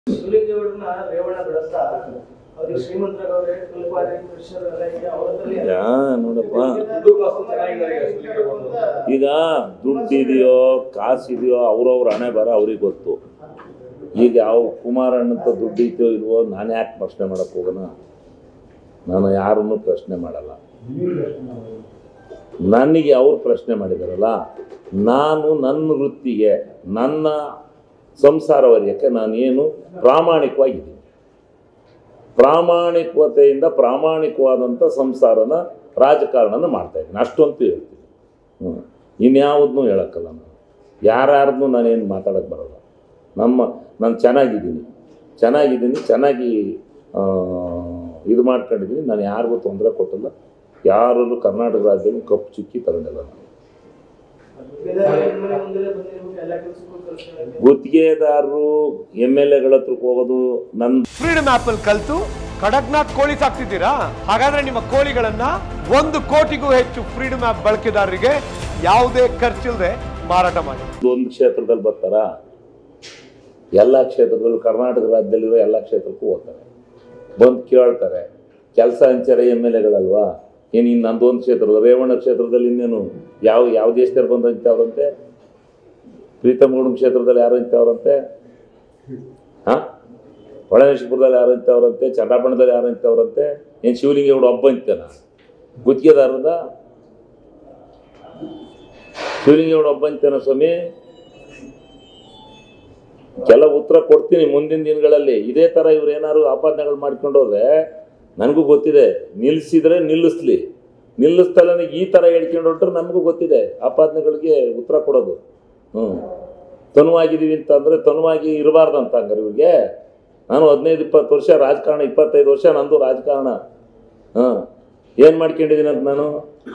ಶಿವಲಿಂಗೇಗೌಡರನ್ನ ರೇವಣ್ಣ ಬೆಳೆಸ್ತಾ ಅವ್ರಿಗೆ ಶ್ರೀಮಂತರವ್ರೆ ಕುಲಪಾರಿ ಕೃಷ್ಣರು ಎಲ್ಲ ಇದೆ ಅವರಲ್ಲಿ ಯಾ ನೋಡಪ್ಪ ದುಡ್ಡು ಕಾಸು ಚೆನ್ನಾಗಿದ್ದಾರೆ ಈಗ ಶಿವಲಿಂಗೇಗೌಡರು ಅಂತ. ಈಗ ದುಡ್ಡು ಇದೆಯೋ ಕಾಸು ಇದೆಯೋ ಅವ್ರವ್ರ ಹಣೆ ಬರ ಅವ್ರಿಗೆ ಗೊತ್ತು ಈಗ ಯಾವ ಕುಮಾರಣ್ಣಂತ ದುಡ್ಡು ಇದೆಯೋ ಇಲ್ವೋ ನಾನು ಯಾಕೆ ಪ್ರಶ್ನೆ ಮಾಡಕ್ಕೆ ಹೋಗೋಣ ನಾನು ಯಾರನ್ನು ಪ್ರಶ್ನೆ ಮಾಡಲ್ಲ ನನಗೆ ಅವ್ರು ಪ್ರಶ್ನೆ ಮಾಡಿದಾರಲ್ಲ ನಾನು ನನ್ನ ವೃತ್ತಿಗೆ ನನ್ನ ಸಂಸಾರ ವರ್ಯಕ್ಕೆ ನಾನೇನು ಪ್ರಾಮಾಣಿಕವಾಗಿದ್ದೀನಿ ಪ್ರಾಮಾಣಿಕತೆಯಿಂದ ಪ್ರಾಮಾಣಿಕವಾದಂಥ ಸಂಸಾರನ ರಾಜಕಾರಣನ ಮಾಡ್ತಾ ಇದ್ದೀನಿ ಅಷ್ಟಂತೂ ಹೇಳ್ತೀನಿ ಹ್ಞೂ ಇನ್ಯಾವುದನ್ನೂ ಹೇಳಕ್ಕಲ್ಲ ನಾನು ಯಾರ್ಯಾರನ್ನೂ ನಾನೇನು ಮಾತಾಡೋಕ್ಕೆ ಬರಲ್ಲ ನಮ್ಮ ನಾನು ಚೆನ್ನಾಗಿದ್ದೀನಿ ಚೆನ್ನಾಗಿದ್ದೀನಿ ಚೆನ್ನಾಗಿ ಆ, ಇದು ಮಾಡ್ಕೊಂಡಿದ್ದೀನಿ ನಾನು ಯಾರಿಗೂ ತೊಂದರೆ ಕೊಟ್ಟಿಲ್ಲ ಯಾರಲ್ಲೂ ಕರ್ನಾಟಕ ರಾಜ್ಯದಲ್ಲಿ ಕಪ್ಪು ಚುಕ್ಕಿ ತಗೊಂಡಿಲ್ಲ ನಾನು ಗುತ್ತಿಗೆದಾರರು ಎಮ್ಮೆಲ್ಯೆ ಮುಂದೆ ಬಂದಿರ್ಬೇಕು ಎಲ್ಲ ಕೆಲಸಕ್ಕೂ ಕಳ್ಸ್ಕೊಳಕ್ಕೆ. ಗುತ್ತಿಗೆದಾರರು ಎಮ್ ಎಲ್ ಎಗಳ ಹತ್ರಕ್ಕೆ ಹೋಗೋದು ನನ್ನ ಫ್ರೀಡಮ್ ಆಪ್ ಅಲ್ಲಿ ಕಲ್ತು ಕಡಕ್ನಾಥ್ ಕೋಳಿ ಸಾಕ್ತಿದ್ದೀರಾ ಹಾಗಾದ್ರೆ ನಿಮ್ಮ ಕೋಳಿಗಳನ್ನ ಒಂದು ಕೋಟಿಗೂ ಹೆಚ್ಚು ಫ್ರೀಡಮ್ ಆಪ್ ಬಳಕೆದಾರರಿಗೆ ಯಾವುದೇ ಖರ್ಚಿಲ್ಲದೆ ಮಾರಾಟ ಮಾಡಿ ಒಂದು ಕ್ಷೇತ್ರದಲ್ಲಿ ಬರ್ತಾರಾ ಎಲ್ಲ ಕ್ಷೇತ್ರದಲ್ಲೂ ಕರ್ನಾಟಕ ರಾಜ್ಯದಲ್ಲಿರೋ ಎಲ್ಲ ಕ್ಷೇತ್ರಕ್ಕೂ ಹೋಗ್ತಾರೆ ಬಂದು ಕೇಳ್ತಾರೆ ಕೆಲಸ ಹಂಚಾರೆ ಎಮ್ ಎಲ್ ಎಗಳಲ್ವಾ ಏನು ಇನ್ನು ನಂದೊಂದು ಕ್ಷೇತ್ರದ ರೇವಣ್ಣ ಕ್ಷೇತ್ರದಲ್ಲಿ ಇನ್ನೇನು ಯಾವ ಯಾವ ದೇಶದಲ್ಲಿ ಬಂದು ಹಂಚ್ತಾವ್ರಂತೆ ಪ್ರೀತಮ್ ಗೌಡನ ಕ್ಷೇತ್ರದಲ್ಲಿ ಯಾರು ಹಂಚ್ತಾವ್ರಂತೆ ಹಾಂ ಹೊಳೆನರಸೀಪುರದಲ್ಲಿ ಯಾರು ಹಂಚ್ತಾವ್ರಂತೆ ಚಂದ್ರಾಪಣದಲ್ಲಿ ಯಾರು ಹಂಚ್ತಾವ್ರಂತೆ ಏನು ಶಿವಲಿಂಗೇಗೌಡ ಒಬ್ಬ ಹಂಚ್ತಾನ ಗುತ್ತಿಗೆದಾರದ ಶಿವಲಿಂಗೇಗೌಡ ಒಬ್ಬ ಹಂಚ್ತಾನ ಸ್ವಾಮಿ ಕೆಲ ಉತ್ತರ ಕೊಡ್ತೀನಿ ಮುಂದಿನ ದಿನಗಳಲ್ಲಿ ಇದೇ ಥರ ಇವ್ರು ಏನಾದ್ರು ಆಪಾದನೆಗಳು ಮಾಡ್ಕೊಂಡು ಹೋದ್ರೆ ನನಗೂ ಗೊತ್ತಿದೆ ನಿಲ್ಲಿಸಿದ್ರೆ ನಿಲ್ಲಿಸ್ಲಿ ನಿಲ್ಲಿಸ್ತಲೇ ಈ ಥರ ಹೇಳ್ಕೊಂಡು ಹೊರಟ್ರೆ ನಮಗೂ ಗೊತ್ತಿದೆ ಆಪಾದನೆಗಳಿಗೆ ಉತ್ತರ ಕೊಡೋದು ಹ್ಞೂ ತನುವಾಗಿದ್ದೀವಿ ಅಂತಂದರೆ ತನುವಾಗಿ ಇರಬಾರ್ದಂತ ಹಂಗಾರೆ ಇವ್ರಿಗೆ ನಾನು ಹದಿನೈದು ಇಪ್ಪತ್ತು ವರ್ಷ ರಾಜಕಾರಣ ಇಪ್ಪತ್ತೈದು ವರ್ಷ ನಂದು ರಾಜಕಾರಣ ಹಾಂ ಏನು ಮಾಡ್ಕೊಂಡಿದ್ದೀನಿ ಅಂತ ನಾನು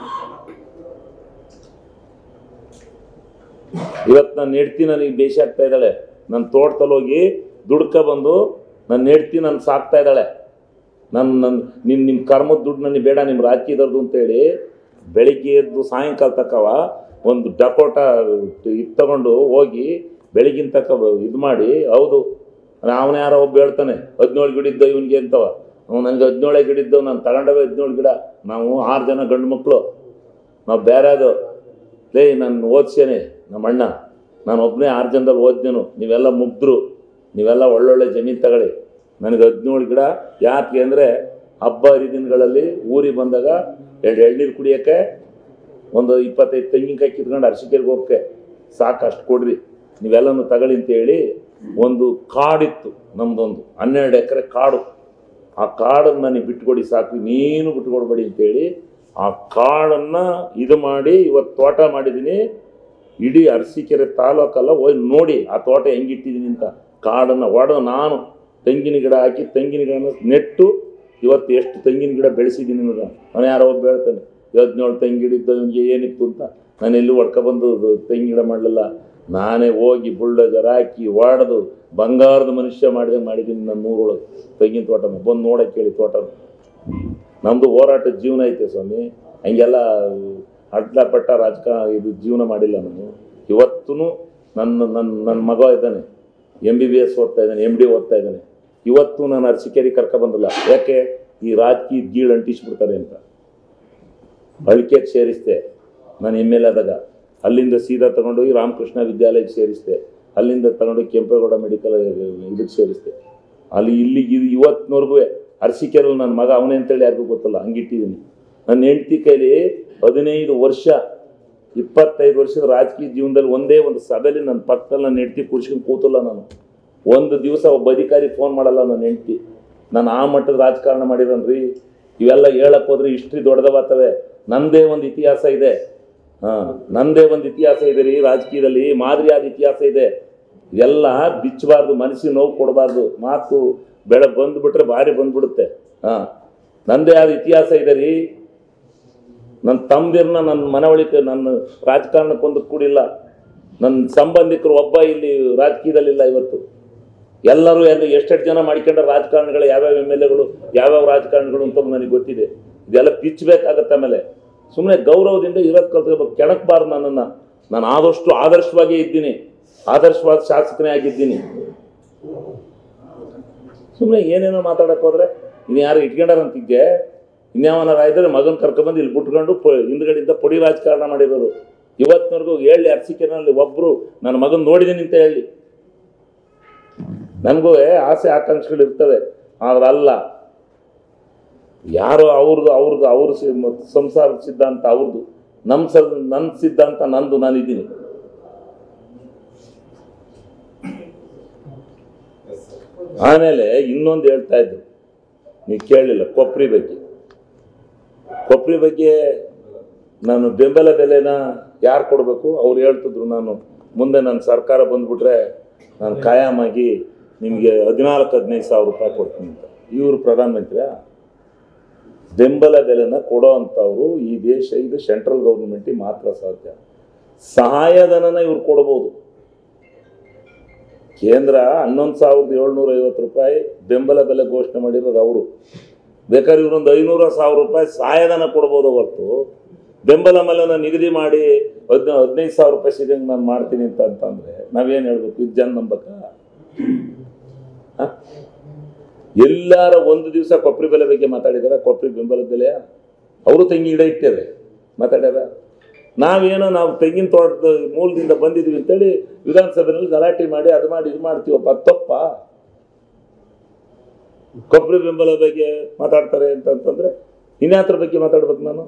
ಇವತ್ತು ನಾನು ನೆಡ್ತಿ ನನಗೆ ಬೇಷ ಆಗ್ತಾ ಇದ್ದಾಳೆ ನನ್ನ ತೋಟದಲ್ಲಿ ಹೋಗಿ ದುಡ್ಕ ಬಂದು ನನ್ನ ನೆಡ್ತಿ ನನ್ನ ಸಾಕ್ತಾ ಇದ್ದಾಳೆ ನನ್ನ ನನ್ನ ನಿಮ್ಮ ನಿಮ್ಮ ಕರ್ಮದ ದುಡ್ಡು ನನಗೆ ಬೇಡ ನಿಮ್ಮ ರಾಜಕೀಯದವ್ರದ್ದು ಅಂತೇಳಿ ಬೆಳಿಗ್ಗೆ ಎದ್ದು ಸಾಯಂಕಾಲ ತಕ್ಕವ ಒಂದು ಡಕೋಟ ಇದು ತಗೊಂಡು ಹೋಗಿ ಬೆಳಗಿನ ತಕ್ಕ ಇದು ಮಾಡಿ ಹೌದು ಅವನ ಯಾರೋ ಒಬ್ಬ ಹೇಳ್ತಾನೆ ಹದಿನೇಳು ಗಿಡ ಇದ್ದ ಇವನಿಗೆ ಅಂತವ ಅವ್ನು ನನಗೆ ಹದಿನೇಳೆ ಗಿಡ ಇದ್ದವು ನಾನು ತಗೊಂಡವೆ ಹದಿನೇಳು ಗಿಡ ನಾವು ಆರು ಜನ ಗಂಡು ಮಕ್ಕಳು ನಾವು ಬೇರೆ ಅದು ಲೇ ನಾನು ಓದ್ಸೇನೆ ನಮ್ಮ ಅಣ್ಣ ನಾನು ಒಬ್ಬನೇ ಆರು ಜನದಲ್ಲಿ ಓದ್ದೇನು ನೀವೆಲ್ಲ ಮುಗ್ದ್ರು ನೀವೆಲ್ಲ ಒಳ್ಳೊಳ್ಳೆ ಜಮೀನು ತಗೊಳ್ಳಿ ನನಗೆ ಹದಿನೇಳು ಗಿಡ ಯಾಕೆ ಅಂದರೆ ಹಬ್ಬ ಹರಿದಿನಗಳಲ್ಲಿ ಊರಿಗೆ ಬಂದಾಗ ಎರಡು ಎಳ್ನೀರು ಕುಡಿಯೋಕ್ಕೆ ಒಂದು ಇಪ್ಪತ್ತೈದು ತೆಂಗಿನಕಾಯಿ ಕಿತ್ಕೊಂಡು ಅರಸಿಕೆರೆಗೆ ಹೋಗಕ್ಕೆ ಸಾಕು ಅಷ್ಟು ಕೊಡ್ರಿ ನೀವೆಲ್ಲನೂ ತಗೊಳ್ಳಿ ಅಂತೇಳಿ ಒಂದು ಕಾಡಿತ್ತು ನಮ್ಮದೊಂದು ಹನ್ನೆರಡು ಎಕರೆ ಕಾಡು ಆ ಕಾಡನ್ನು ನನಗೆ ಬಿಟ್ಕೊಡಿ ಸಾಕು ನೀನು ಬಿಟ್ಕೊಡ್ಬೇಡಿ ಅಂತೇಳಿ ಆ ಕಾಡನ್ನು ಇದು ಮಾಡಿ ಇವತ್ತು ತೋಟ ಮಾಡಿದ್ದೀನಿ ಇಡೀ ಅರಸೀಕೆರೆ ತಾಲೂಕಲ್ಲ ಹೋಗಿ ನೋಡಿ ಆ ತೋಟ ಹೆಂಗಿಟ್ಟಿದ್ದೀನಿ ಅಂತ ಕಾಡನ್ನು ಒಡೆದು ನಾನು ತೆಂಗಿನ ಗಿಡ ಹಾಕಿ ತೆಂಗಿನ ಗಿಡನ ನೆಟ್ಟು ಇವತ್ತು ಎಷ್ಟು ತೆಂಗಿನ ಗಿಡ ಬೆಳೆಸಿದ್ದೀನಿ ಅನ್ನೋದು ಅವನು ಯಾರೋ ಒಬ್ಬ ಹೇಳ್ತಾನೆ ಹದಿನೇಳು ತೆಂಗಿನ ಗಿಡ ಇದ್ದು ಇವನಿಗೆ ಏನಿತ್ತು ಅಂತ ನಾನು ಎಲ್ಲೂ ಹೊಡ್ಕೊಬಂದು ತೆಂಗಿನ ಗಿಡ ಮಾಡಲಿಲ್ಲ ನಾನೇ ಹೋಗಿ ಬುಲ್ಡೋಜರ್ ಹಾಕಿ ಹೊಡೆದು ಬಂಗಾರದ ಮನುಷ್ಯ ಮಾಡಿದಂಗೆ ಮಾಡಿದ್ದೀನಿ ನನ್ನ ಊರೊಳಗೆ ತೆಂಗಿನ ತೋಟನ ಬಂದು ನೋಡಕ್ಕೆ ಕೇಳಿ ತೋಟನ ನಮ್ಮದು ಹೋರಾಟದ ಜೀವನ ಐತೆ ಸ್ವಾಮಿ ಹಂಗೆಲ್ಲ ಅಡ್ಡ ಪಟ್ಟ ರಾಜಕಾರಣ ಇದು ಜೀವನ ಮಾಡಿಲ್ಲ ನಾನು ಇವತ್ತೂ ನನ್ನ ನನ್ನ ನನ್ನ ಮಗ ಇದ್ದಾನೆ ಎಮ್ ಬಿ ಬಿ ಎಸ್ ಓದ್ತಾ ಇದ್ದಾನೆ ಎಮ್ ಡಿ ಓದ್ತಾ ಇದ್ದಾನೆ ಇವತ್ತು ನಾನು ಅರಸಿಕೇರಿ ಕರ್ಕೊಬಂದಿಲ್ಲ ಯಾಕೆ ಈ ರಾಜಕೀಯ ಗೀಳು ಅಂಟಿಸ್ಬಿಡ್ತಾರೆ ಅಂತ ಅಳಿಕೆಗೆ ಸೇರಿಸ್ದೆ ನಾನು ಎಮ್ ಎಲ್ ಆದಾಗ ಅಲ್ಲಿಂದ ಸೀದಾ ತಗೊಂಡೋಗಿ ರಾಮಕೃಷ್ಣ ವಿದ್ಯಾಲಯಕ್ಕೆ ಸೇರಿಸ್ದೆ ಅಲ್ಲಿಂದ ತಗೊಂಡೋಗಿ ಕೆಂಪೇಗೌಡ ಮೆಡಿಕಲ್ ಇದಕ್ಕೆ ಸೇರಿಸ್ದೆ ಅಲ್ಲಿ ಇಲ್ಲಿಗೆ ಇದು ಇವತ್ತಿನವರೆಗೂ ಅರಸಿಕೆರಲ್ಲಿ ನನ್ನ ಮಗ ಅವನೇ ಅಂತೇಳಿ ಯಾರಿಗೂ ಗೊತ್ತಲ್ಲ ಹಂಗಿಟ್ಟಿದ್ದೀನಿ ನನ್ನ ಹೆಂಡತಿ ಕೈಲಿ ಹದಿನೈದು ವರ್ಷ ಇಪ್ಪತ್ತೈದು ವರ್ಷದ ರಾಜಕೀಯ ಜೀವನದಲ್ಲಿ ಒಂದೇ ಒಂದು ಸಭೆಯಲ್ಲಿ ನನ್ನ ಪಕ್ಕದಲ್ಲಿ ನನ್ನ ಹೆಂಡತಿ ಕೂರ್ಸ್ಕೊಂಡು ಕೂತಲ್ಲ ನಾನು ಒಂದು ದಿವಸ ಒಬ್ಬ ಅಧಿಕಾರಿ ಫೋನ್ ಮಾಡಲ್ಲ ನನ್ನ ಹೆಂಡತಿ ನಾನು ಆ ಮಟ್ಟದ ರಾಜಕಾರಣ ಮಾಡಿದನ್ರಿ ಇವೆಲ್ಲ ಹೇಳಕ್ ಹೋದ್ರೆ ಹಿಸ್ಟ್ರಿ ದೊಡ್ಡದವಾಗ್ತವೆ ನಂದೇ ಒಂದು ಇತಿಹಾಸ ಇದೆ ಹಾಂ ನಂದೇ ಒಂದು ಇತಿಹಾಸ ಇದೆ ರೀ ರಾಜಕೀಯದಲ್ಲಿ ಮಾದರಿಯಾದ ಇತಿಹಾಸ ಇದೆ ಇವೆಲ್ಲ ಬಿಚ್ಚಬಾರ್ದು ಮನಸ್ಸಿಗೆ ನೋವು ಕೊಡಬಾರ್ದು ಮಾತು ಬೆಳ ಬಂದ್ಬಿಟ್ರೆ ಭಾರಿ ಬಂದ್ಬಿಡುತ್ತೆ ಹಾಂ ನಂದೇ ಆದ ಇತಿಹಾಸ ಇದೆ ರೀ ನನ್ನ ತಮ್ಮದಿರ್ನ ನನ್ನ ಮನವಳಿಕೆ ನನ್ನ ರಾಜಕಾರಣಕ್ಕೊಂದು ಕೂಡಿಲ್ಲ ನನ್ನ ಸಂಬಂಧಿಕರು ಒಬ್ಬ ಇಲ್ಲಿ ರಾಜಕೀಯದಲ್ಲಿಲ್ಲ ಇವತ್ತು ಎಲ್ಲರೂ ಎಲ್ಲ ಎಷ್ಟೆಷ್ಟು ಜನ ಮಾಡ್ಕೊಂಡ ರಾಜಕಾರಣಿಗಳು ಯಾವ್ಯಾವ ಎಮ್ ಎಲ್ ಎಗಳು ಯಾವ್ಯಾವ ರಾಜಕಾರಣಿಗಳು ಅಂತ ನನಗೆ ಗೊತ್ತಿದೆ ಇದೆಲ್ಲ ಬಿಚ್ಚಬೇಕಾಗತ್ತೆ ಆಮೇಲೆ ಸುಮ್ಮನೆ ಗೌರವದಿಂದ ಇರೋದು ಕಲ್ತ್ಕೋಬೇಕು ಕೆಣಕಬಾರ್ದು ನನ್ನನ್ನು ನಾನು ಆದಷ್ಟು ಆದರ್ಶವಾಗೇ ಇದ್ದೀನಿ ಆದರ್ಶವಾದ ಶಾಸಕನೇ ಆಗಿದ್ದೀನಿ ಸುಮ್ಮನೆ ಏನೇನೋ ಮಾತಾಡಕ್ಕೆ ಹೋದ್ರೆ ಇನ್ನು ಯಾರು ಇಟ್ಕೊಂಡಾರಂತಿದ್ದೆ ಇನ್ಯಾವನಾರ ಇದ್ರೆ ಮಗನ ಕರ್ಕೊಂಬಂದು ಇಲ್ಲಿ ಬಿಟ್ಕೊಂಡು ಪ ಹಿಂದ್ಗಡೆಯಿಂದ ಪುಡಿ ರಾಜಕಾರಣ ಮಾಡಿರೋರು ಇವತ್ತಿನವರೆಗೂ ಹೇಳಿ ಅರ್ಸಿಕೆನಲ್ಲಿ ಒಬ್ಬರು ನನ್ನ ಮಗನ ನೋಡಿದ್ದೀನಿ ಅಂತ ಹೇಳಿ ನನಗೂ ಆಸೆ ಆಕಾಂಕ್ಷೆಗಳು ಇರ್ತವೆ ಆದ್ರೆ ಅಲ್ಲ ಯಾರು ಅವ್ರದ್ದು ಅವ್ರದ್ದು ಅವ್ರ ಸಿ- ಮ- ಸಂಸಾರ ಸಿದ್ಧಾಂತ ಅವ್ರದ್ದು ನಮ್ಮ ಸ ನನ್ನ ಸಿದ್ಧಾಂತ ನಂದು ನಾನಿದ್ದೀನಿ ಆಮೇಲೆ ಇನ್ನೊಂದು ಹೇಳ್ತಾ ಇದ್ರು ನೀವು ಕೇಳಲಿಲ್ಲ ಕೊಬ್ಬರಿ ಬಗ್ಗೆ ಕೊಬ್ಬರಿ ಬಗ್ಗೆ ನಾನು ಬೆಂಬಲ ಬೆಲೆನ ಯಾರು ಕೊಡಬೇಕು ಅವ್ರು ಹೇಳ್ತಿದ್ರು ನಾನು ಮುಂದೆ ನನ್ನ ಸರ್ಕಾರ ಬಂದ್ಬಿಟ್ರೆ ನಾನು ಕಾಯಮಾಗಿ ನಿಮಗೆ ಹದಿನಾಲ್ಕು ಹದಿನೈದು ಸಾವಿರ ರೂಪಾಯಿ ಕೊಡ್ತೀನಿ ಅಂತ ಇವರು ಪ್ರಧಾನಮಂತ್ರಿ ಬೆಂಬಲ ಬೆಲೆನ ಕೊಡೋ ಅಂಥವ್ರು ಈ ದೇಶ ಇದು ಸೆಂಟ್ರಲ್ ಗೌರ್ಮೆಂಟಿಗೆ ಮಾತ್ರ ಸಾಧ್ಯ ಸಹಾಯಧನನ ಇವ್ರು ಕೊಡ್ಬೋದು ಕೇಂದ್ರ ಹನ್ನೊಂದು ಸಾವಿರದ ಏಳ್ನೂರ ಐವತ್ತು ರೂಪಾಯಿ ಬೆಂಬಲ ಬೆಲೆ ಘೋಷಣೆ ಮಾಡಿರೋದು ಅವರು ಬೇಕಾದ್ರೆ ಇವರೊಂದು ಐನೂರ ಸಾವಿರ ರೂಪಾಯಿ ಸಹಾಯಧನ ಕೊಡ್ಬೋದು ಹೊರತು ಬೆಂಬಲ ಬೆಲೆನ ನಿಗದಿ ಮಾಡಿ ಹದಿನ ಹದಿನೈದು ಸಾವಿರ ರೂಪಾಯಿ ಸಿಗಂಗೆ ನಾನು ಮಾಡ್ತೀನಿ ಅಂತ ಅಂತಂದ್ರೆ ನಾವೇನು ಹೇಳ್ಬೇಕು ಇದು ಜನ ನಂಬಕ ಎಲ್ಲಾರ ಒಂದು ದಿವಸ ಕೊಬ್ಬರಿ ಬೆಲೆ ಬಗ್ಗೆ ಮಾತಾಡಿದಾರ ಕೊಬ್ಬರಿ ಬೆಂಬಲದ ಬೆಲೆಯ ಅವರು ತೆಂಗಿನ ಗಿಡ ಇಟ್ಟಿದ್ದಾರೆ ಮಾತಾಡ್ಯಾರ ನಾವೇನೋ ನಾವು ತೆಂಗಿನ ತೋಟದ ಮೂಲದಿಂದ ಬಂದಿದ್ವಿ ಅಂತೇಳಿ ವಿಧಾನಸಭೆಯಲ್ಲಿ ಗಲಾಟೆ ಮಾಡಿ ಅದು ಮಾಡಿ ಇದು ಮಾಡ್ತೀವಪ್ಪ ಅದು ತಪ್ಪ ಕೊಬ್ಬರಿ ಬೆಂಬಲ ಬಗ್ಗೆ ಮಾತಾಡ್ತಾರೆ ಅಂತ ಅಂತಂದ್ರೆ ಇನ್ಯಾತ್ರ ಬಗ್ಗೆ ಮಾತಾಡ್ಬೇಕು ನಾನು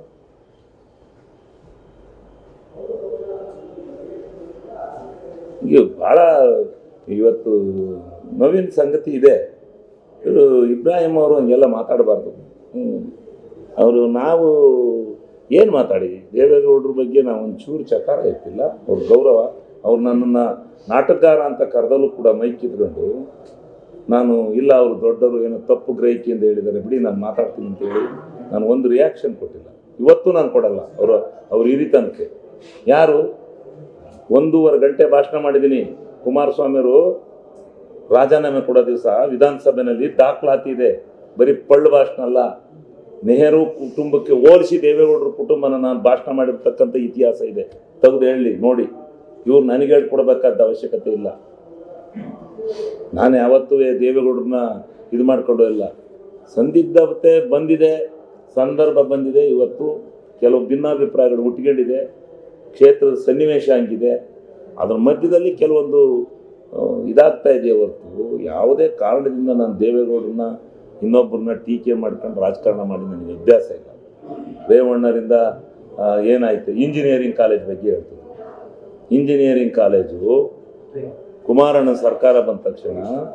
ಈಗ ಭಾಳ ಇವತ್ತು ನವೀನ್ ಸಂಗತಿ ಇದೆ ಇವರು ಇಬ್ರಾಹಿಂ ಅವರು ಹಂಗೆಲ್ಲ ಮಾತಾಡಬಾರ್ದು ಅವರು ನಾವು ಏನು ಮಾತಾಡಿ ದೇವೇಗೌಡರ ಬಗ್ಗೆ ನಾವು ಒಂಚೂರು ಚಕಾರ ಎತ್ತಿಲ್ಲ ಅವ್ರ ಗೌರವ ಅವ್ರು ನನ್ನನ್ನು ನಾಟಕಗಾರ ಅಂತ ಕರೆದಲ್ಲೂ ಕೂಡ ಮೈಕ್ ಇದ್ಕೊಂಡು ನಾನು ಇಲ್ಲ ಅವರು ದೊಡ್ಡವರು ಏನೋ ತಪ್ಪು ಗ್ರಹಿಕೆಯಿಂದ ಹೇಳಿದ್ದಾರೆ ಬಿಡಿ ನಾನು ಮಾತಾಡ್ತೀನಿ ಅಂತ ಹೇಳಿ ನಾನು ಒಂದು ರಿಯಾಕ್ಷನ್ ಕೊಟ್ಟಿಲ್ಲ ಇವತ್ತು ನಾನು ಕೊಡಲ್ಲ ಅವರು ಅವ್ರ ಹಿರಿತನಕ್ಕೆ ಯಾರು ಒಂದೂವರೆ ಗಂಟೆ ಭಾಷಣ ಮಾಡಿದ್ದೀನಿ ಕುಮಾರಸ್ವಾಮಿಯವರು ರಾಜೀನಾಮೆ ಕೊಡೋ ದಿವಸ ವಿಧಾನಸಭೆಯಲ್ಲಿ ದಾಖಲಾತಿ ಇದೆ ಬರೀ ಪಳ್ಳು ಭಾಷಣ ಅಲ್ಲ ನೆಹರು ಕುಟುಂಬಕ್ಕೆ ಹೋಲಿಸಿ ದೇವೇಗೌಡರ ಕುಟುಂಬನ ನಾನು ಭಾಷಣ ಮಾಡಿರ್ತಕ್ಕಂಥ ಇತಿಹಾಸ ಇದೆ ತೆಗೆದು ಹೇಳಿ ನೋಡಿ ಇವ್ರು ನನಗೆ ಹೇಳ್ಕೊಡ್ಬೇಕಾದ ಅವಶ್ಯಕತೆ ಇಲ್ಲ ನಾನು ಯಾವತ್ತೂ ದೇವೇಗೌಡರನ್ನ ಇದು ಮಾಡಿಕೊಂಡು ಇಲ್ಲ ಸಂದಿಗ್ಧತೆ ಬಂದಿದೆ ಸಂದರ್ಭ ಬಂದಿದೆ ಇವತ್ತು ಕೆಲವು ಭಿನ್ನಾಭಿಪ್ರಾಯಗಳು ಹುಟ್ಕೊಂಡಿದೆ ಕ್ಷೇತ್ರದ ಸನ್ನಿವೇಶ ಹಂಗಿದೆ ಅದ್ರ ಮಧ್ಯದಲ್ಲಿ ಕೆಲವೊಂದು ಆ, ಇದಾಗ್ತಾ ಇದೆಯೇ ಹೊರತು ಯಾವುದೇ ಕಾರಣದಿಂದ ನಾನು ದೇವೇಗೌಡರನ್ನ ಇನ್ನೊಬ್ಬರನ್ನ ಟೀಕೆ ಮಾಡ್ಕೊಂಡು ರಾಜಕಾರಣ ಮಾಡಿ ನನಗೆ ಅಭ್ಯಾಸ ಇಲ್ಲ ರೇವಣ್ಣರಿಂದ ಆ, ಏನಾಯ್ತು ಇಂಜಿನಿಯರಿಂಗ್ ಕಾಲೇಜ್ ಬಗ್ಗೆ ಹೇಳ್ತಿದ್ರು ಇಂಜಿನಿಯರಿಂಗ್ ಕಾಲೇಜು ಕುಮಾರಣ್ಣ ಸರ್ಕಾರ ಬಂದ ತಕ್ಷಣ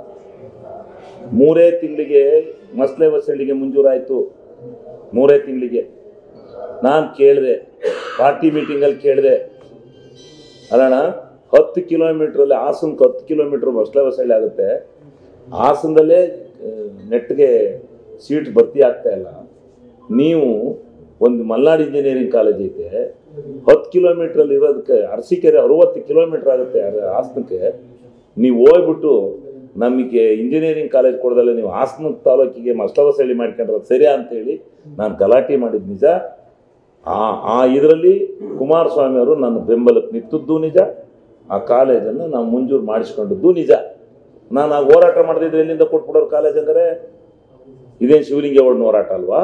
ಮೂರೇ ತಿಂಗಳಿಗೆ ಮಸ್ಲೆ ವಸಳಿಗೆ ಮಂಜೂರಾಯಿತು ಮೂರೇ ತಿಂಗಳಿಗೆ ನಾನು ಕೇಳಿದೆ ಪಾರ್ಟಿ ಮೀಟಿಂಗಲ್ಲಿ ಕೇಳಿದೆ ಅಲ್ಲಣ್ಣ ಹತ್ತು ಕಿಲೋಮೀಟ್ರಲ್ಲಿ ಹಾಸನಕ್ಕೆ ಹತ್ತು ಕಿಲೋಮೀಟ್ರ್ ಮಸ್ಲೆ ವಸಳಿ ಆಗುತ್ತೆ ಹಾಸನದಲ್ಲೇ ಆ, ನೆಟ್ಗೆ ಸೀಟ್ ಭರ್ತಿ ಆಗ್ತಾ ಇಲ್ಲ ನೀವು ಒಂದು ಮಲ್ನಾಡ್ ಇಂಜಿನಿಯರಿಂಗ್ ಕಾಲೇಜ್ ಐತೆ ಹತ್ತು ಕಿಲೋಮೀಟ್ರಲ್ಲಿ ಇರೋದಕ್ಕೆ ಅರಸೀಕೆರೆ ಅರುವತ್ತು ಕಿಲೋಮೀಟ್ರ್ ಆಗುತ್ತೆ ಅರ- ಹಾಸನಕ್ಕೆ ನೀವು ಹೋಗ್ಬಿಟ್ಟು ನಮಗೆ ಇಂಜಿನಿಯರಿಂಗ್ ಕಾಲೇಜ್ ಕೊಡದಲ್ಲ ನೀವು ಹಾಸನ ತಾಲೂಕಿಗೆ ಮಸ್ಲವಸಳ್ಳಿ ಮಾಡ್ಕೊಂಡ್ರೆ ಸರಿಯಾ ಅಂತೇಳಿ ನಾನು ಗಲಾಟೆ ಮಾಡಿದ ನಿಜ ಆ ಆ ಇದರಲ್ಲಿ ಕುಮಾರಸ್ವಾಮಿ ಅವರು ನನ್ನ ಬೆಂಬಲಕ್ಕೆ ನಿಂತದ್ದು ನಿಜ ಆ ಕಾಲೇಜನ್ನು ನಾವು ಮಂಜೂರು ಮಾಡಿಸ್ಕೊಂಡದ್ದು ನಿಜ ನಾನು ಆ ಹೋರಾಟ ಮಾಡದಿದ್ರೆ ಎಲ್ಲಿಂದ ಕೊಟ್ಬಿಡೋರು ಕಾಲೇಜ್ ಅಂದರೆ ಇದೇನು ಶಿವಲಿಂಗೇಗೌಡನ ಹೋರಾಟ ಅಲ್ವಾ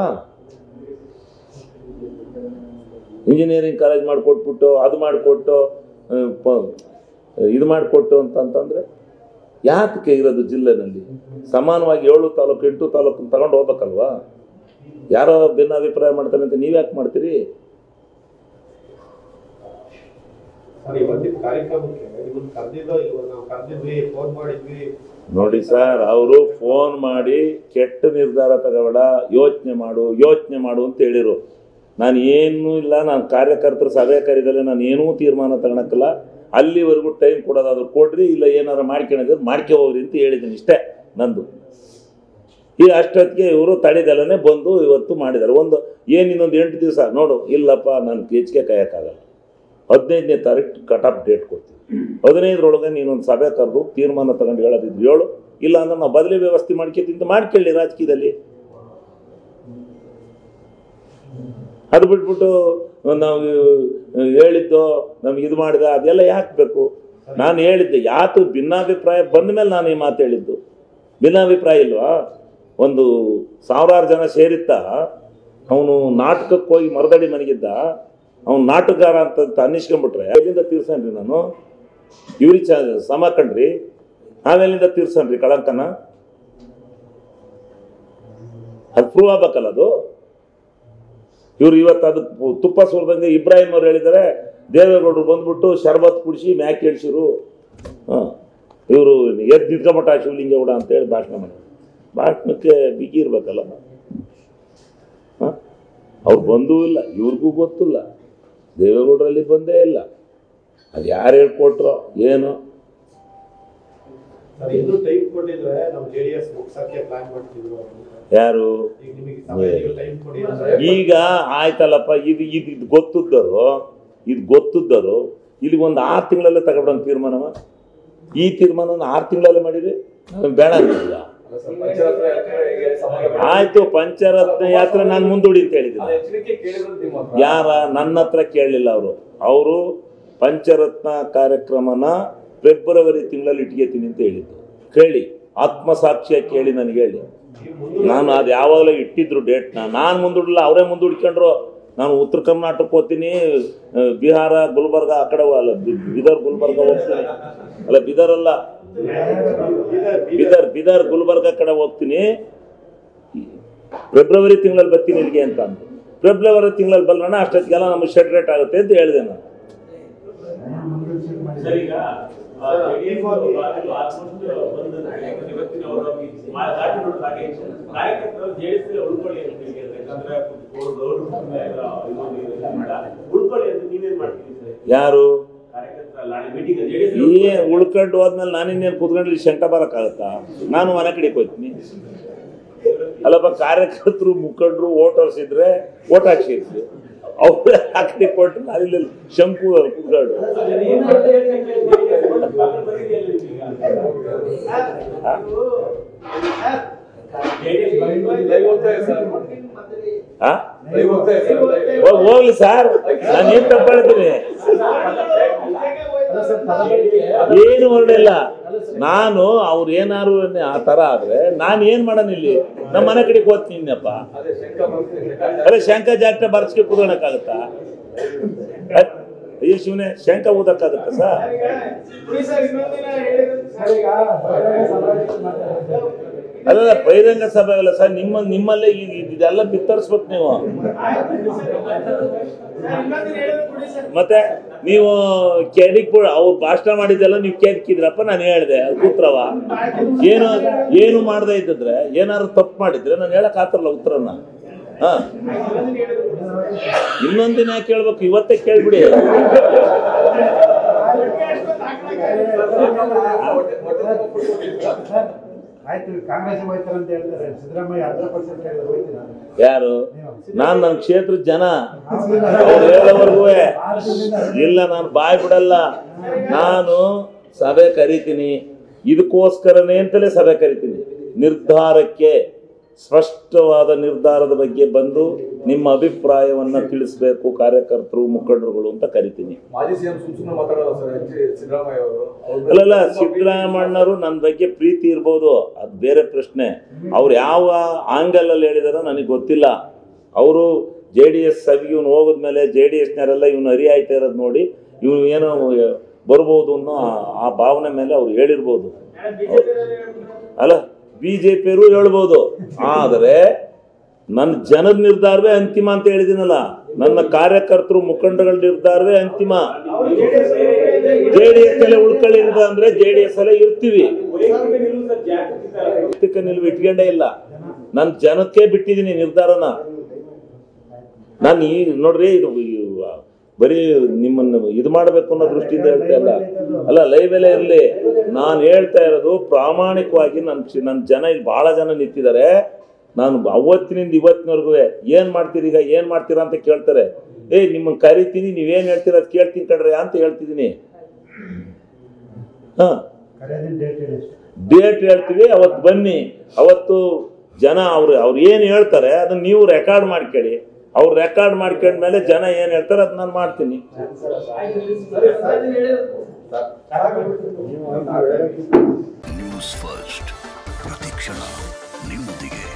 ಇಂಜಿನಿಯರಿಂಗ್ ಕಾಲೇಜ್ ಮಾಡಿಕೊಟ್ಬಿಟ್ಟು ಅದು ಮಾಡಿಕೊಟ್ಟು ಆ, ಪ- ಇದು ಮಾಡಿಕೊಟ್ಟು ಅಂತಂತಂದರೆ ಯಾತಕ್ಕೆ ಇರೋದು ಜಿಲ್ಲೆನಲ್ಲಿ ಸಮಾನವಾಗಿ ಏಳು ತಾಲೂಕು ಎಂಟು ತಾಲೂಕು ತಗೊಂಡು ಹೋಗ್ಬೇಕಲ್ವಾ ಯಾರೋ ಭಿನ್ನಾಭಿಪ್ರಾಯ ಮಾಡ್ತಾನೆ ಅಂತ ನೀವು ಯಾಕೆ ಮಾಡ್ತೀರಿ ಸರ್ ಇವತ್ತಿನ ಕಾರ್ಯಕ್ರಮಕ್ಕೆ ನಿಮ್ಮನ್ನ ಕರೆದಿದ್ದೋ ಇಲ್ವೋ ನಾವು ಕರೆದಿದ್ವಿ ಫೋನ್ ಮಾಡಿದ್ವಿ ನೋಡಿ ಸರ್ ಅವರು ಫೋನ್ ಮಾಡಿ ಕೆಟ್ಟ ನಿರ್ಧಾರ ತಗೋಬೇಡ ಯೋಚನೆ ಮಾಡು ಯೋಚನೆ ಮಾಡು ಅಂತ ಹೇಳಿರು ನಾನು ಏನೂ ಇಲ್ಲ ನಾನು ಕಾರ್ಯಕರ್ತರ ಸಭೆ ಕರೆದಲ್ಲೇ ನಾನು ಏನೂ ತೀರ್ಮಾನ ತಗೊಳಕ್ಕಿಲ್ಲ ಅಲ್ಲಿವರೆಗೂ ಟೈಮ್ ಕೊಡೋದಾದ್ರು ಕೊಡ್ರಿ ಇಲ್ಲ ಏನಾರು ಮಾಡ್ಕೊಂಡಿದ್ರೆ ಮಾಡ್ಕೆ ಹೋಗ್ರಿ ಅಂತ ಹೇಳಿದ್ದೀನಿ ಇಷ್ಟೇ ನಂದು ಈಗ ಅಷ್ಟೊತ್ತಿಗೆ ಇವರು ತಡೆದಲ್ಲೇ ಬಂದು ಇವತ್ತು ಮಾಡಿದ್ದಾರೆ ಒಂದು ಏನು ಇನ್ನೊಂದು ಎಂಟು ದಿವಸ ನೋಡು ಇಲ್ಲಪ್ಪ ನಾನು ಹೆಚ್ಚಿಗೆ ಕಾಯೋಕ್ಕಾಗಲ್ಲ ಹದಿನೈದನೇ ತಾರೀಕು ಕಟ್ ಆಫ್ ಡೇಟ್ ಕೊಡ್ತೀವಿ ಹದಿನೈದರೊಳಗೆ ನೀನೊಂದು ಸಭೆ ಕರೆದು ತೀರ್ಮಾನ ತಗೊಂಡು ಹೇಳೋದಿದ್ರು ಹೇಳು ಇಲ್ಲ ಅಂದ್ರೆ ನಾವು ಬದಲಿ ವ್ಯವಸ್ಥೆ ಮಾಡ್ಕೊತಿಂತ ಮಾಡ್ಕೊಳ್ಳಿ ರಾಜಕೀಯದಲ್ಲಿ ಅದು ಬಿಟ್ಬಿಟ್ಟು ನಾವು ಹೇಳಿದ್ದು ನಮ್ಗೆ ಇದು ಮಾಡಿದ ಅದೆಲ್ಲ ಯಾಕೆ ಬೇಕು ನಾನು ಹೇಳಿದ್ದೆ ಯಾತು ಭಿನ್ನಾಭಿಪ್ರಾಯ ಬಂದ ಮೇಲೆ ನಾನು ಈ ಮಾತು ಹೇಳಿದ್ದು ಭಿನ್ನಾಭಿಪ್ರಾಯ ಇಲ್ವಾ ಒಂದು ಸಾವಿರಾರು ಜನ ಸೇರಿದ್ದ ಅವನು ನಾಟಕಕ್ಕೆ ಹೋಗಿ ಮರದಡಿ ಮನೆಗಿದ್ದ ಅವನು ನಾಟಕಗಾರ ಅಂತ ಅನ್ನಿಸ್ಕೊಂಡ್ಬಿಟ್ರೆ ಎಲ್ಲಿಂದ ತೀರ್ಸನ್ರಿ ನಾನು ಇವ್ರಿಗೆ ಚ ಸಮ ಕಂಡ್ರಿ ನಾವೆಲ್ಲಿಂದ ತೀರ್ಸನ್ರಿ ಕಳಂಕನ ಅದು ಪ್ರೂವ್ ಆಗ್ಬೇಕಲ್ಲ ಅದು ಇವ್ರು ಇವತ್ತು ಅದು ತುಪ್ಪ ಸುರಿದಂಗೆ ಇಬ್ರಾಹಿಂ ಅವ್ರು ಹೇಳಿದ್ದಾರೆ ದೇವೇಗೌಡರು ಬಂದ್ಬಿಟ್ಟು ಶರ್ಬತ್ ಕುಡಿಸಿ ಮ್ಯಾಕ್ ಇಳಿಸಿರು ಹಾಂ ಇವರು ಎದ್ದು ನಿಂತ್ಕೊಂಬಿಟ್ಟ ಶಿವಲಿಂಗೇಗೌಡ ಅಂತೇಳಿ ಭಾಷಣ ಮಾಡಿ ಭಾಷಣಕ್ಕೆ ಬಿಗಿ ಇರ್ಬೇಕಲ್ಲ ಹಾಂ ಅವ್ರು ಬಂದೂ ಇಲ್ಲ ಇವ್ರಿಗೂ ಗೊತ್ತಿಲ್ಲ ದೇವೇಗೌಡರಲ್ಲಿ ಬಂದೇ ಇಲ್ಲ ಅದು ಯಾರು ಹೇಳ್ಕೊಟ್ರೋ ಏನು ಸರ್ ಇನ್ನೂ ಟೈಮ್ ಕೊಟ್ಟಿದ್ರೆ ನಾವು ಜೆ ಡಿ ಎಸ್ ಮುಗ್ಸಕ್ಕೆ ಪ್ಲಾನ್ ಮಾಡ್ತಿದ್ರು ಅಂತ. ಯಾರು ಈಗ ನಿಮಗೆ ಸಮಯ ಟೈಮ್ ಕೊಡಿ ಅಂದ್ರೆ ಈಗ ಆಯ್ತಲ್ಲಪ್ಪ ಇದು ಇದು ಇದು ಗೊತ್ತಿದ್ದರು ಇದು ಗೊತ್ತಿದ್ದರು ಇಲ್ಲಿ ಒಂದು ಆರು ತಿಂಗಳಲ್ಲೇ ತಗೊಂಡು ತೀರ್ಮಾನವ ಈ ತೀರ್ಮಾನನ ಆರು ತಿಂಗಳಲ್ಲೇ ಮಾಡಿರಿ ನಮಗೆ ಬೇಡ ಅಂತಿಲ್ಲ ಆಯ್ತು ಪಂಚರತ್ನ ಯಾತ್ರೆ ನಾನು ಮುಂದೂಡಿ ಅಂತ ಹೇಳಿದ್ದೀನಿ ಎಚ್ಚರಿಕೆ ಕೇಳಿರೋದು ನಿಮ್ಮ ಹತ್ರ. ಯಾರ ನನ್ನ ಹತ್ರ ಕೇಳಲಿಲ್ಲ ಅವರು ಅವರು ಪಂಚರತ್ನ ಕಾರ್ಯಕ್ರಮನ ಫೆಬ್ರವರಿ ತಿಂಗಳಲ್ಲಿ ಇಟ್ಕೋತೀನಿ ಅಂತ ಹೇಳಿದ್ದು ಕೇಳಿ ಆತ್ಮಸಾಕ್ಷಿಯಾಗಿ ಕೇಳಿ ನನಗೆ ಹೇಳಿ ನಾನು ಅದು ಯಾವಾಗಲೂ ಇಟ್ಟಿದ್ರು ಡೇಟ್ನ ನಾನು ಮುಂದೂಡಲಿಲ್ಲ ಅವರೇ ಮುಂದೂಡ್ಕೊಂಡ್ರು ನಾನು ಉತ್ತರ ಕರ್ನಾಟಕಕ್ಕೆ ಹೋಗ್ತೀನಿ ಆ, ಬಿಹಾರ ಗುಲ್ಬರ್ಗ ಆ ಕಡೆ ಅಲ್ಲ ಬಿ- ಬೀದರ್ ಗುಲ್ಬರ್ಗ ಹೋಗ್ತೀನಿ ಅಲ್ಲ ಬೀದರ್ ಅಲ್ಲ ಬೀದರ್ ಬೀದರ್ ಗುಲ್ಬರ್ಗ ಕಡೆ ಹೋಗ್ತೀನಿ ಫೆಬ್ರವರಿ ತಿಂಗಳಲ್ಲಿ ಬರ್ತೀನಿ ಇಲ್ಲಿಗೆ ಅಂತ ಅಂದ್ರು ಫೆಬ್ರವರಿ ತಿಂಗಳಲ್ಲಿ ಬಲ್ಲೋಣ ಅಷ್ಟೊತ್ತಿಗೆಲ್ಲ ನಮಗೆ ಶೆಡ್ ರೇಟ್ ಆಗುತ್ತೆ ಅಂತ ಹೇಳಿದೆ ನಾನು ಸರ್ ಈಗ ಆ, JDS ಅವರು ಅದು almost ಬಂದಂತೆ. ಯಾಕಂದ್ರೆ ಇವತ್ತಿನ ಅವರು ಈ ಮಾ- ದಾಟಿ ನೋಡಿದ ಹಾಗೆ ಕಾರ್ಯಕರ್ತರು JDS ಅಲ್ಲಿ ಉಳ್ಕೊಳ್ಳಿ ಅಂತ ಹೇಳಿ ಯಾಕಂದ್ರೆ ಅವ್ರು ಗೌರವ ಸುಮ್ನೆ ಎಲ್ಲ ಇನ್ನೊಂದು ಇದು ಬೇಡ. ಉಳ್ಕೊಳ್ಳಿ ಅಂತ ನೀವೇನ್ ಮಾಡ್ತೀರಿ ಸರ್ ಯಾರು ಕಾರ್ಯಕರ್ತರ ನಾಳೆ ಮೀಟಿಂಗ್ ಜೆಡಿಎಸ್ ಏ ಉಳ್ಕೊಂಡು ಹೋದ್ಮೇಲೆ ನಾನಿನ್ನೇನು ಕೂತ್ಕೊಂಡು ಇಲ್ಲಿ ಶಂಕ ಬರೋಕ್ಕಾಗತ್ತಾ ನಾನು ಮನೆ ಕಡೆಗೆ ಹೋಗ್ತೀನಿ ಅಲ್ಲಪ್ಪ ಕಾರ್ಯಕರ್ತರು ಮುಖಂಡರು ವೋಟರ್ಸ್ ಇದ್ರೆ ಓಟ್ ಹಾಕ್ಸಿರ್ತೀವಿ ಅವ್ರು ಆ ಕಡೆ ಕೊಟ್ಟು ನಾನು ಇಲ್ಲಿ ಶಂಕು ಕೂತ್ಕೊಂಡು ಲೈವ್ ಹೋಗ್ತಾ ಇದೆ ಸರ್ ಆ? ಲೈವ್ ಹೋಗ್ತಾ ಇದೆ ಸರ್ ಲೈವ್. ಹೋಗ್- ಹೋಗ್ಲಿ ಸರ್ ನಾನು ಏನ್ ತಪ್ಪಾಡ್ತೀನಿ ಏನು ಹೊರಡಿಲ್ಲ ನಾನು ಅವ್ರು ಏನಾರು ಆ ತರ ಆದ್ರೆ ನಾನು ಏನ್ ಮಾಡೋಣ ಇಲ್ಲಿ ನಮ್ಮ ಮನೆ ಕಡೆಗೆ ಹೋಗ್ತೀನಿಪ್ಪ ಅದೇ ಶಂಕ ಬರ್ತೀನಿ ಅಲ್ಲ ಶಂಕ ಜಾತ್ರೆ ಬರ್ಸ್ಕೆ ಕೂತ್ಕೊಳಕ್ಕಾಗತ್ತಾ ಅಹ್, ಅಯ್ಯೋ ಶಿವನೇ ಶಂಕ ಊದಕ್ಕಾಗತ್ತ ಸರ್ ಅಲ್ಲ ಬಹಿರಂಗ ಸಭೆ ಅಲ್ಲ ಸರ್ ನಿಮ್ಮ ನಿಮ್ಮಲ್ಲೇ ಈ- ಇದೆಲ್ಲ ಬಿತ್ತರಿಸ್ಬೇಕು ನೀವು ಮತ್ತೆ ನೀವು ಕೆಡಿಕ್ ಅವ್ರು ಭಾಷಣ ಮಾಡಿದ್ದೆಲ್ಲ ನೀವು ಕೆದಕಿದ್ರಪ್ಪ ನಾನು ಹೇಳ್ದೆ ಅದು ಕೂತ್ರವ ಏನು ಏನು ಮಾಡದೇ ಇದ್ದಿದ್ರೆ ಏನಾದ್ರು ತಪ್ಪು ಮಾಡಿದ್ರೆ ನಾನು ಹೇಳಕ್ ಆತರಲ್ಲ ಉತ್ತರನ ಹಾ ಇನ್ನೊಂದಿನ ಯಾಕೆ ಕೇಳ್ಬೇಕು ಇವತ್ತೇ ಕೇಳ್ಬಿಡಿ ಆಯ್ತು ಕಾಂಗ್ರೆಸ್ ಹೋಯ್ತಾರೆ ಅಂತ ಹೇಳ್ತಾರೆ ಸಿದ್ದರಾಮಯ್ಯ ಹಂಡ್ರೆಡ್ ಪರ್ಸೆಂಟ್ ಹೇಳಿದ್ರೆ ಹೋಯ್ತೀರಾ ಯಾರು ನಾನ್ ನನ್ನ ಕ್ಷೇತ್ರದ ಜನ ಅವ್ರು ಹೇಳೋವರೆಗೂ ಇಲ್ಲ ನಾನು ಬಾಯ್ ಬಿಡಲ್ಲ ನಾನು ಸಭೆ ಕರಿತೀನಿ ಇದಕ್ಕೋಸ್ಕರನೇ ಅಂತಲೇ ಸಭೆ ಕರಿತೀನಿ ನಿರ್ಧಾರಕ್ಕೆ ಸ್ಪಷ್ಟವಾದ ನಿರ್ಧಾರದ ಬಗ್ಗೆ ಬಂದು ನಿಮ್ಮ ಅಭಿಪ್ರಾಯವನ್ನ ತಿಳಿಸ್ಬೇಕು ಕಾರ್ಯಕರ್ತರು ಮುಖಂಡರುಗಳು ಅಂತ ಕರಿತೀನಿ ಮಾಜಿ ಸಿಎಂ ಸುಮ್ ಸುಮ್ಮನೆ ಮಾತಾಡಲ್ಲ ಸರ್ ಎಚ್ ಡಿ ಸಿದ್ದರಾಮಯ್ಯ ಅವರು ಅವ್ರ ಮೇಲೆ ಅಲ್ಲಲ್ಲ ತುಂಬಾ ಪ್ರೀತಿ ಇದೆ. ಸಿದ್ದರಾಮಣ್ಣರು ನನ್ನ ಬಗ್ಗೆ ಪ್ರೀತಿ ಇರ್ಬೋದು ಅದು ಬೇರೆ ಪ್ರಶ್ನೆ ಅವ್ರು ಯಾವ ಆಂಗಲ್ ಅಲ್ಲಿ ಹೇಳಿದಾರೋ ನನಗೆ ಗೊತ್ತಿಲ್ಲ ಅವರು ಜೆ ಡಿ ಎಸ್ ಸಭೆಗೆ ಇವನು ಹೋಗಿದ್ಮೇಲೆ ಜೆ ಡಿ ಎಸ್ನವರೆಲ್ಲ ಇವನು ಹರಿ ಆಯ್ತಾ ಇರೋದು ನೋಡಿ ಇವನು ಏನೋ ಬರ್ಬೋದು ಅನ್ನೋ ಆ- ಆ ಭಾವನೆ ಮೇಲೆ ಅವ್ರು ಹೇಳಿರ್ಬೋದು ಅಲ್ಲ ಬಿ ಜೆ ಪಿಯವರು ಹೇಳ್ಬೋದು ಆದರೆ ನನ್ನ ಜನದ ನಿರ್ಧಾರವೇ ಅಂತಿಮ ಅಂತ ಹೇಳಿದಿನಲ್ಲ ನನ್ನ ಕಾರ್ಯಕರ್ತರು ಮುಖಂಡಗಳ ನಿರ್ಧಾರವೇ ಅಂತಿಮ ಜೆ ಡಿ ಎಸ್ ಅಲ್ಲೇ ಉಳ್ಕೊಳ್ಳಿ ಅಂತ ಅಂದ್ರೆ ಜೆ ಡಿ ಎಸ್ ಅಲ್ಲೇ ಇರ್ತೀವಿ ವೈಯಕ್ತಿಕ ನಿಲುವು ಸರ್ ಜಾಗೃತಿ ತರ ವೈಯಕ್ತಿಕ ನಿಲುವು ಇಟ್ಕೊಂಡೇ ಇಲ್ಲ ನನ್ನ ಜನಕ್ಕೆ ಬಿಟ್ಟಿದ್ದೀನಿ ನಿರ್ಧಾರನ ನಾನು ಈ ನೋಡ್ರಿ ಇದು ಈ ಬರೀ ನಿಮ್ಮನ್ನು ಇದು ಮಾಡಬೇಕು ಅನ್ನೋ ದೃಷ್ಟಿಯಿಂದ ಹೇಳ್ತಾ ಇಲ್ಲ ಅಲ್ಲ ಲೈವ್ ಎಲ್ಲ ಇರಲಿ ನಾನು ಹೇಳ್ತಾ ಇರೋದು ಪ್ರಾಮಾಣಿಕವಾಗಿ ನನ್ನ ನನ್ನ ಜನ ಇಲ್ಲಿ ಭಾಳ ಜನ ನಿಂತಿದ್ದಾರೆ ನಾನು ಅವತ್ತಿನಿಂದ ಇವತ್ತಿನವರೆಗೂ ಏನು ಮಾಡ್ತೀರಿ ಈಗ ಏನು ಮಾಡ್ತೀರಾ ಅಂತ ಕೇಳ್ತಾರೆ ಏಯ್ ನಿಮ್ಮನ್ನು ಕರಿತೀನಿ ನೀವೇನು ಹೇಳ್ತೀರ ಅದು ಕೇಳ್ತೀನಿ ಕಣ್ರಿ ಅಂತ ಹೇಳ್ತಿದ್ದೀನಿ ಹಾಂ ಕರೆಯೋದಿನ ಡೇಟ್ ಹೇಳಿ ಡೇಟ್ ಹೇಳ್ತೀವಿ ಅವತ್ತು ಬನ್ನಿ ಅವತ್ತು ಜನ ಅವ್ರು ಅವ್ರು ಏನು ಹೇಳ್ತಾರೆ ಅದನ್ನ ನೀವು ರೆಕಾರ್ಡ್ ಮಾಡ್ಕೊಳ್ಳಿ ಅವ್ರು ರೆಕಾರ್ಡ್ ಮಾಡ್ಕೊಂಡ್ಮೇಲೆ ಜನ ಏನು ಹೇಳ್ತಾರೆ ಅದು ನಾನು ಮಾಡ್ತೀನಿ ನ್ಯೂಸ್ ಫಸ್ಟ್ ಪ್ರತಿಕ್ಷಣ ನಿಮ್ಮೊಂದಿಗೆ